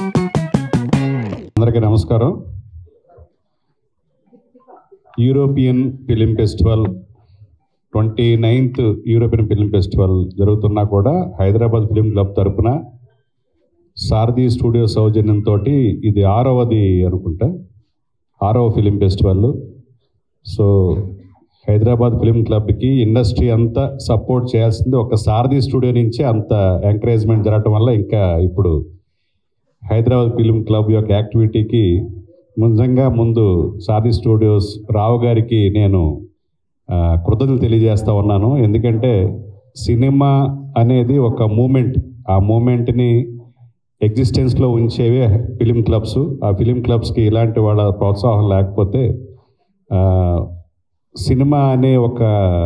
అందరికీ నమస్కారం European film festival twenty ninth European film festival జరుగుతున్నా కూడా హైదరాబాద్ ఫిలిం క్లబ్ తరపున సారథి స్టూడియో సౌజన్యంతో ఇది ఆరవది అనుకుంటా ఆరవ film festival so Hyderabad film క్లబ్కి ఇండస్ట్రీ అంతా సపోర్ట్ చేయాల్సింది ఒక సారథి స్టూడియో నుంచే అంత ఎంకరేజ్మెంట్ జరగటం వల్ల ఇంకా ఇప్పుడు హైదరాబాద్ ఫిలిం క్లబ్ యొక్క యాక్టివిటీకి నిజంగా ముందు సారథి స్టూడియోస్ రావు గారికి నేను ఆ, కృతజ్ఞతలు తెలియజేస్తా ఉన్నాను ఎందుకంటే సినిమా అనేది ఒక మూమెంట్ ఆ మూమెంట్ని ఎగ్జిస్టెన్స్లో ఉంచేవే ఫిలిం క్లబ్స్ ఆ ఫిలిం క్లబ్స్కి ఇలాంటి వాళ్ళ ప్రోత్సాహం లేకపోతే ఆ, సినిమా అనే ఒక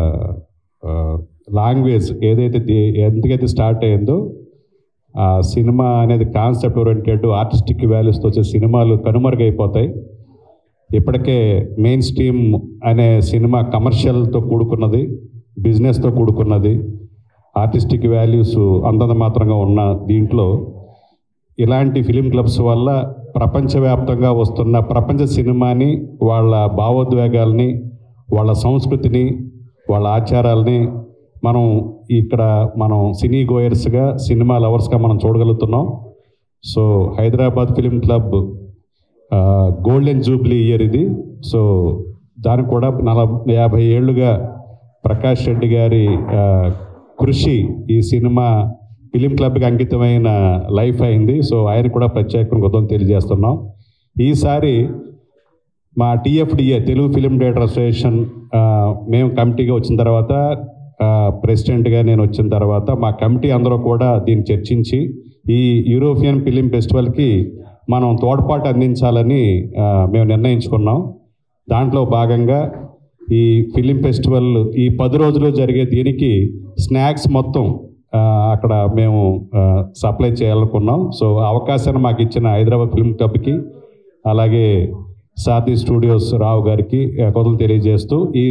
లాంగ్వేజ్ ఏదైతే ది- ఎందుకైతే స్టార్ట్ అయిందో ఆ సినిమా అనేది కాన్సెప్ట్ ఓరియంటెడ్ ఆర్టిస్టిక్ వాల్యూస్తో వచ్చే సినిమాలు కనుమరుగైపోతాయి ఇప్పటికే మెయిన్ స్ట్రీమ్ అనే సినిమా కమర్షియల్తో కూడుకున్నది బిజినెస్తో కూడుకున్నది ఆర్టిస్టిక్ వాల్యూస్ అంతంత మాత్రంగా ఉన్న దీంట్లో ఇలాంటి ఫిలిం క్లబ్స్ వల్ల ప్రపంచవ్యాప్తంగా వస్తున్న ప్రపంచ సినిమాని వాళ్ళ భావోద్వేగాల్ని వాళ్ళ సంస్కృతిని వాళ్ళ ఆచారాల్ని మనం ఇక్కడ మనం సినీ గోయర్స్గా సినిమా లవర్స్గా మనం చూడగలుగుతున్నాం సో హైదరాబాద్ ఫిలిం క్లబ్ ఆ, గోల్డెన్ జూబ్లీ ఇయర్ ఇది సో దానికి కూడా నలభై యాభై ఏళ్ళుగా ప్రకాష్ రెడ్డి గారి ఆ, కృషి ఈ సినిమా ఫిలిం క్లబ్కి అంకితమైన లైఫ్ అయింది సో ఆయన కూడా ప్రత్యేకంగా కృతజ్ఞతలు తెలియజేస్తున్నాం ఈసారి మా టీఎఫ్డిఏ తెలుగు ఫిలిం డేటర్ అసోసియేషన్ ఆ, మేము కమిటీగా వచ్చిన తర్వాత ఆ, ప్రెసిడెంట్గా నేను వచ్చిన తర్వాత మా కమిటీ అందరూ కూడా దీన్ని చర్చించి ఈ యూరోపియన్ ఫిలిం ఫెస్టివల్కి మనం తోడ్పాటు అందించాలని ఆ, మేము నిర్ణయించుకున్నాం దాంట్లో భాగంగా ఈ ఫిలిం ఫెస్టివల్ ఈ పది రోజులు జరిగే దీనికి స్నాక్స్ మొత్తం ఆ, అక్కడ మేము ఆ, సప్లై చేయాలనుకున్నాం సో ఆ అవకాశాన్ని మాకు ఇచ్చిన హైదరాబాద్ ఫిల్మ్ క్లబ్కి అలాగే సాతి స్టూడియోస్ రావు గారికి ఆ, కృతజ్ఞతలు తెలియజేస్తూ ఈ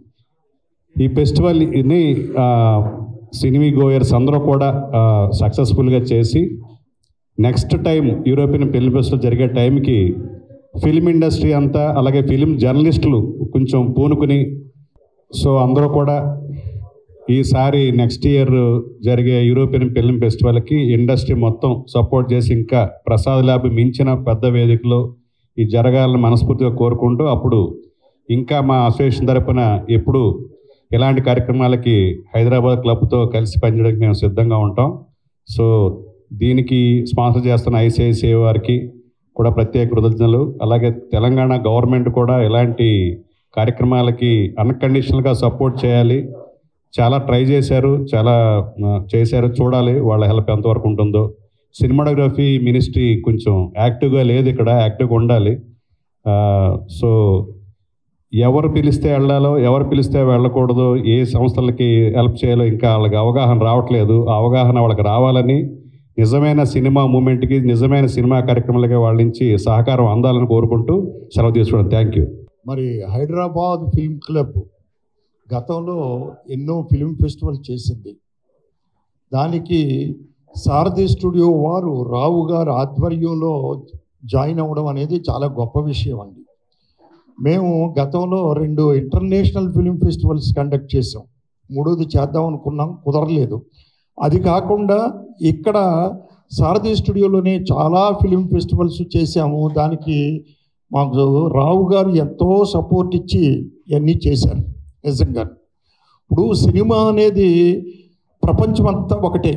ఈ ఫెస్టివల్ని సినిమీ గోయర్స్ అందరూ కూడా సక్సెస్ఫుల్గా చేసి next time European film festival జరిగే టైంకి ఫిల్మ్ ఇండస్ట్రీ అంతా అలాగే ఫిల్మ్ జర్నలిస్టులు కొంచెం పూనుకుని సో అందరూ కూడా ఈసారి నెక్స్ట్ ఇయర్ జరిగే యూరోపియన్ ఫిల్మ్ ఫెస్టివల్కి ఇండస్ట్రీ మొత్తం సపోర్ట్ చేసి ఇంకా ప్రసాద్ ల్యాబ్ మించిన పెద్ద వేదికలో ఈ జరగాలని మనస్ఫూర్తిగా కోరుకుంటూ అప్పుడు ఇంకా మా అసోసియేషన్ తరపున ఎప్పుడు ఇలాంటి కార్యక్రమాలకి హైదరాబాద్ క్లబ్తో కలిసి పనిచేయడానికి మేము సిద్ధంగా ఉంటాం సో దీనికి స్పాన్సర్ చేస్తున్న ఐసిఐసిఐ వారికి కూడా ప్రత్యేక కృతజ్ఞతలు అలాగే తెలంగాణ గవర్నమెంట్ కూడా ఇలాంటి కార్యక్రమాలకి అన్కండిషనల్గా సపోర్ట్ చేయాలి చాలా ట్రై చేశారు చాలా ఆ, చేశారు చూడాలి వాళ్ళ హెల్ప్ ఎంతవరకు ఉంటుందో సినిమాటోగ్రఫీ మినిస్ట్రీ కొంచెం యాక్టివ్గా లేదు ఇక్కడ యాక్టివ్గా ఉండాలి ఆ, సో ఎవరు పిలిస్తే వెళ్ళాలో ఎవరు పిలిస్తే వెళ్ళకూడదు ఏ సంస్థలకి హెల్ప్ చేయాలో ఇంకా వాళ్ళకి అవగాహన రావట్లేదు ఆ అవగాహన వాళ్ళకి రావాలని నిజమైన సినిమా మూమెంట్కి నిజమైన సినిమా కార్యక్రమాలకి వాళ్ళ నుంచి సహకారం అందాలని కోరుకుంటూ సెలవు తీసుకోవడం థ్యాంక్ యూ మరి హైదరాబాద్ ఫిల్మ్ క్లబ్ గతంలో ఎన్నో ఫిల్మ్ ఫెస్టివల్ చేసింది దానికి సారథి స్టూడియో వారు రావు గారు ఆధ్వర్యంలో జాయిన్ అవ్వడం అనేది చాలా గొప్ప విషయం అండి మేము గతంలో రెండు ఇంటర్నేషనల్ ఫిల్మ్ ఫెస్టివల్స్ కండక్ట్ చేసాం మూడోది చేద్దాం అనుకున్నాం కుదరలేదు అది కాకుండా ఇక్కడ సారథి స్టూడియోలోనే చాలా ఫిలిం ఫెస్టివల్స్ చేశాము దానికి మాకు రావు గారు ఎంతో సపోర్ట్ ఇచ్చి ఇవన్నీ చేశారు నిజంగా ఇప్పుడు సినిమా అనేది ప్రపంచం అంతా ఒకటే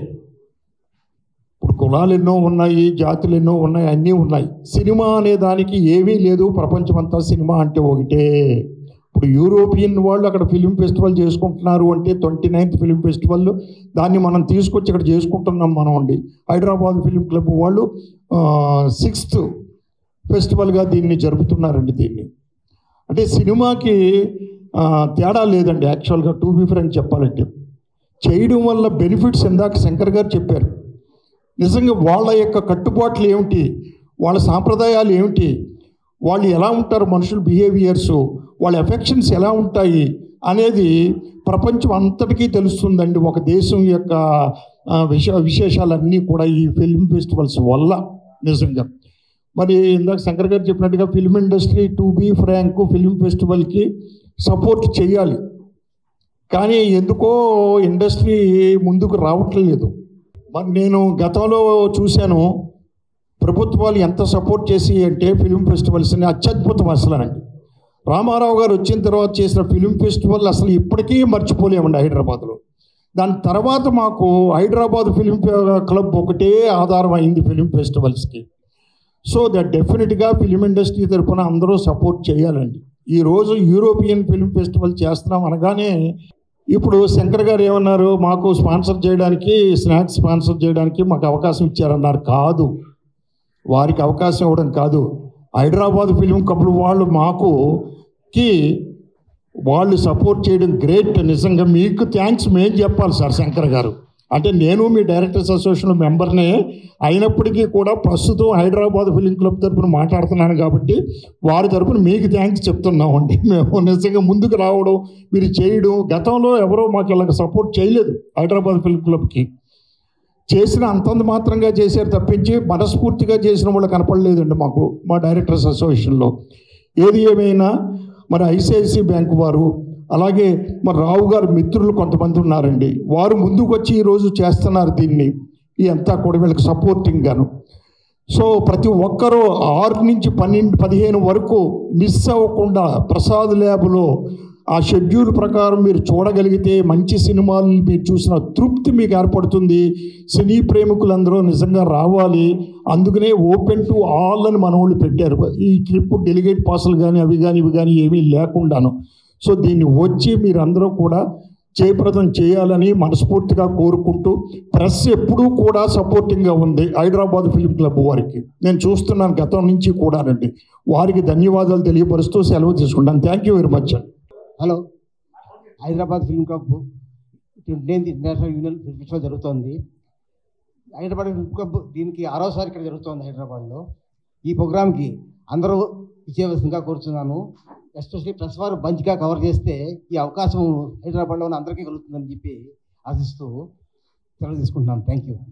ఇప్పుడు కులాలు ఎన్నో ఉన్నాయి జాతులు ఎన్నో ఉన్నాయి అన్నీ ఉన్నాయి సినిమా అనే దానికి ఏమీ లేదు ప్రపంచమంతా సినిమా అంటే ఒకటే ఇప్పుడు యూరోపియన్ వాళ్ళు అక్కడ ఫిలిం ఫెస్టివల్ చేసుకుంటున్నారు అంటే ట్వంటీ నైన్త్ ఫిలిం ఫెస్టివల్ దాన్ని మనం తీసుకొచ్చి ఇక్కడ చేసుకుంటున్నాం మనం అండి హైదరాబాద్ ఫిలిం క్లబ్ వాళ్ళు సిక్స్త్ ఫెస్టివల్గా దీన్ని జరుపుతున్నారండి దీన్ని అంటే సినిమాకి ఆ, తేడా లేదండి యాక్చువల్గా టూ బీ ఫ్రెండ్ చెప్పాలంటే చేయడం వల్ల బెనిఫిట్స్ ఇందాక శంకర్ గారు చెప్పారు నిజంగా వాళ్ళ యొక్క కట్టుబాట్లు ఏమిటి వాళ్ళ సాంప్రదాయాలు ఏమిటి వాళ్ళు ఎలా ఉంటారు మనుషుల బిహేవియర్స్ వాళ్ళ ఎఫెక్షన్స్ ఎలా ఉంటాయి అనేది ప్రపంచం అంతటికీ తెలుస్తుందండి ఒక దేశం యొక్క ఆ, విశ విశేషాలన్నీ కూడా ఈ ఫిల్మ్ ఫెస్టివల్స్ వల్ల నిజంగా మరి ఇందాక శంకర్ గారు చెప్పినట్టుగా film industry to be frank film ఫెస్టివల్కి సపోర్ట్ చేయాలి కానీ ఎందుకో ఇండస్ట్రీ ముందుకు రావట్లేదు మరి నేను గతంలో చూశాను ప్రభుత్వాలు ఎంత సపోర్ట్ చేసి అంటే ఫిల్మ్ ఫెస్టివల్స్ని అత్యద్భుతం అసలు రామారావు గారు వచ్చిన తర్వాత చేసిన ఫిల్మ్ ఫెస్టివల్ అసలు ఇప్పటికీ మర్చిపోలేమండి హైదరాబాద్లో దాని తర్వాత మాకు హైదరాబాద్ ఫిలిం క్లబ్ ఒకటే ఆధారం అయింది ఫిలిం ఫెస్టివల్స్కి సో దట్ డెఫినెట్గా ఫిలిం ఇండస్ట్రీ తరఫున అందరూ సపోర్ట్ చేయాలండి ఈరోజు యూరోపియన్ ఫిలిం ఫెస్టివల్ చేస్తున్నాం అనగానే ఇప్పుడు శంకర్ గారు ఏమన్నారు మాకు స్పాన్సర్ చేయడానికి స్నాక్స్ స్పాన్సర్ చేయడానికి మాకు అవకాశం ఇచ్చారన్నారు కాదు వారికి అవకాశం ఇవ్వడం కాదు హైదరాబాద్ ఫిలిం క్లబ్ వాళ్ళు మాకు కి వాళ్ళు సపోర్ట్ చేయడం గ్రేట్ నిజంగా మీకు థ్యాంక్స్ మేము చెప్పాలి సార్ శంకర్ గారు అంటే నేను మీ డైరెక్టర్స్ అసోసియేషన్ మెంబర్నే అయినప్పటికీ కూడా ప్రస్తుతం హైదరాబాద్ ఫిలిం క్లబ్ తరపున మాట్లాడుతున్నాను కాబట్టి వారి తరపున మీకు థ్యాంక్స్ చెప్తున్నామండి మేము నిజంగా ముందుకు రావడం మీరు చేయడం గతంలో ఎవరో మాకు ఇలాగ సపోర్ట్ చేయలేదు హైదరాబాద్ ఫిలిం క్లబ్కి చేసిన అంతంత మాత్రంగా చేశారు తప్పించి మనస్ఫూర్తిగా చేసిన వాళ్ళు కనపడలేదండి మాకు మా డైరెక్టర్స్ అసోసియేషన్లో ఏది ఏమైనా మరి ఐసిఐసి బ్యాంక్ వారు అలాగే మరి రావు గారు మిత్రులు కొంతమంది ఉన్నారండి వారు ముందుకు వచ్చి ఈరోజు చేస్తున్నారు దీన్ని ఇదంతా కూడా వీళ్ళకి సపోర్టింగ్ గాను సో ప్రతి ఒక్కరూ ఆరు నుంచి పన్నెండు పదిహేను వరకు మిస్ అవ్వకుండా ప్రసాద్ ల్యాబ్లో ఆ షెడ్యూల్ ప్రకారం మీరు చూడగలిగితే మంచి సినిమాలు మీరు చూసిన తృప్తి మీకు ఏర్పడుతుంది సినీ ప్రేమికులందరూ నిజంగా రావాలి అందుకనే ఓపెన్ టు ఆల్ అని మన వాళ్ళు పెట్టారు ఈ ట్రిప్ డెలిగేట్ పాసులు కానీ అవి కానీ ఇవి కానీ ఏమీ లేకుండాను సో దీన్ని వచ్చి మీరందరూ కూడా జయప్రదం చేయాలని మనస్ఫూర్తిగా కోరుకుంటూ ప్రెస్ ఎప్పుడూ కూడా సపోర్టింగ్గా ఉంది హైదరాబాద్ ఫిలిం క్లబ్ వారికి నేను చూస్తున్నాను గతం నుంచి కూడానండి వారికి ధన్యవాదాలు తెలియపరుస్తూ సెలవు తీసుకుంటాను థ్యాంక్ యూ వెరీ మచ్ అండి hello Hyderabad film club twenty international union film festival జరుగుతోంది హైదరాబాద్ ఫిల్మ్ క్లబ్ దీనికి ఆరోసారి ఇక్కడ జరుగుతోంది హైదరాబాద్లో ఈ ప్రోగ్రామ్కి అందరూ ఇచ్చేవలసిందిగా కోరుతున్నాను ఎస్పెషల్లీ ప్రెస్ వారు మంచిగా కవర్ చేస్తే ఈ అవకాశం హైదరాబాద్లో ఉన్న అందరికీ కలుగుతుందని చెప్పి ఆశిస్తూ సెలవు తీసుకుంటున్నాను థ్యాంక్ యూ